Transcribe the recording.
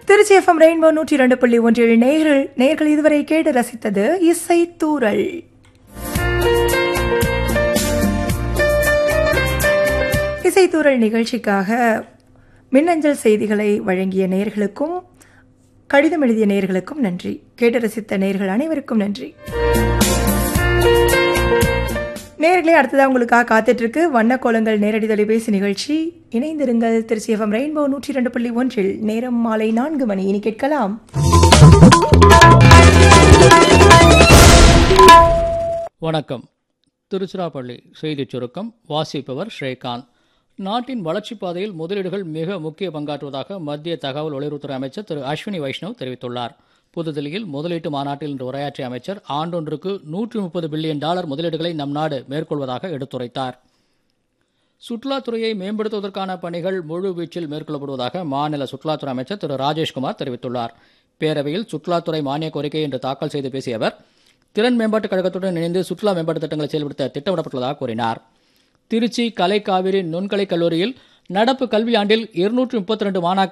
Trichy FM rainbow நூற்றி இரண்டு புள்ளி ஒன்றில் நேர்கள் நேர்கள் இதுவரை கேட்டு ரசித்தது இசை தூரல் இசைத்தூரல் நிகழ்ச்சிக்காக மின்னஞ்சல் செய்திகளை வழங்கிய நேர்களுக்கும் கடிதம் எழுதிய நேர்களுக்கும் நன்றி கேட்டு ரசித்த நேர்கள் அனைவருக்கும் நன்றி நேர்களே அடுத்ததாக உங்களுக்காக காத்துட்டு இருக்கு வண்ணக்கோலங்கள் நேரடி தொலைபேசி நிகழ்ச்சி இணைந்திருங்கள் திருச்சி எஃப்எம் ரெயின்போ நூற்றி இரண்டு புள்ளி ஒன்றில் நேரம் மாலை நான்கு மணி இனி கேட்கலாம் வணக்கம் திருச்சிராப்பள்ளி செய்திச் சுருக்கம் வாசிப்பவர் ஸ்ரீகாந்த் நாட்டின் வளர்ச்சிப் பாதையில் முதலீடுகள் மிக முக்கிய பங்காற்றுவதாக மத்திய தகவல் ஒளிபரப்புத்துறை அமைச்சர் திரு அஸ்வினி வைஷ்ணவ் தெரிவித்துள்ளார் புதுதில்லியில் முதலீட்டு மாநாட்டில் இன்று உரையாற்றிய அமைச்சர் ஆண்டொன்றுக்கு நூற்றி முப்பது பில்லியன் டாலர் முதலீடுகளை நம் நாடு மேற்கொள்வதாக எடுத்துரைத்தார் சுற்றுலாத்துறையை மேம்படுத்துவதற்கான பணிகள் முழு வீச்சில் மேற்கொள்ளப்படுவதாக மாநில சுற்றுலாத்துறை அமைச்சர் திரு ராஜேஷ்குமார் தெரிவித்துள்ளார் பேரவையில் சுற்றுலாத்துறை மானிய கோரிக்கை என்று தாக்கல் செய்து பேசிய அவர் திறன் மேம்பாட்டுக் கழகத்துடன் இணைந்து சுற்றுலா மேம்பாட்டு திட்டங்களை செயல்படுத்த திட்டமிடப்பட்டுள்ளதாக கூறினார் திருச்சி கலை காவிரி நுண்கலை கல்லூரியில் நடப்பு கல்வியாண்டில் இருநூற்றி முப்பத்தி ரெண்டு மாணாக்கர்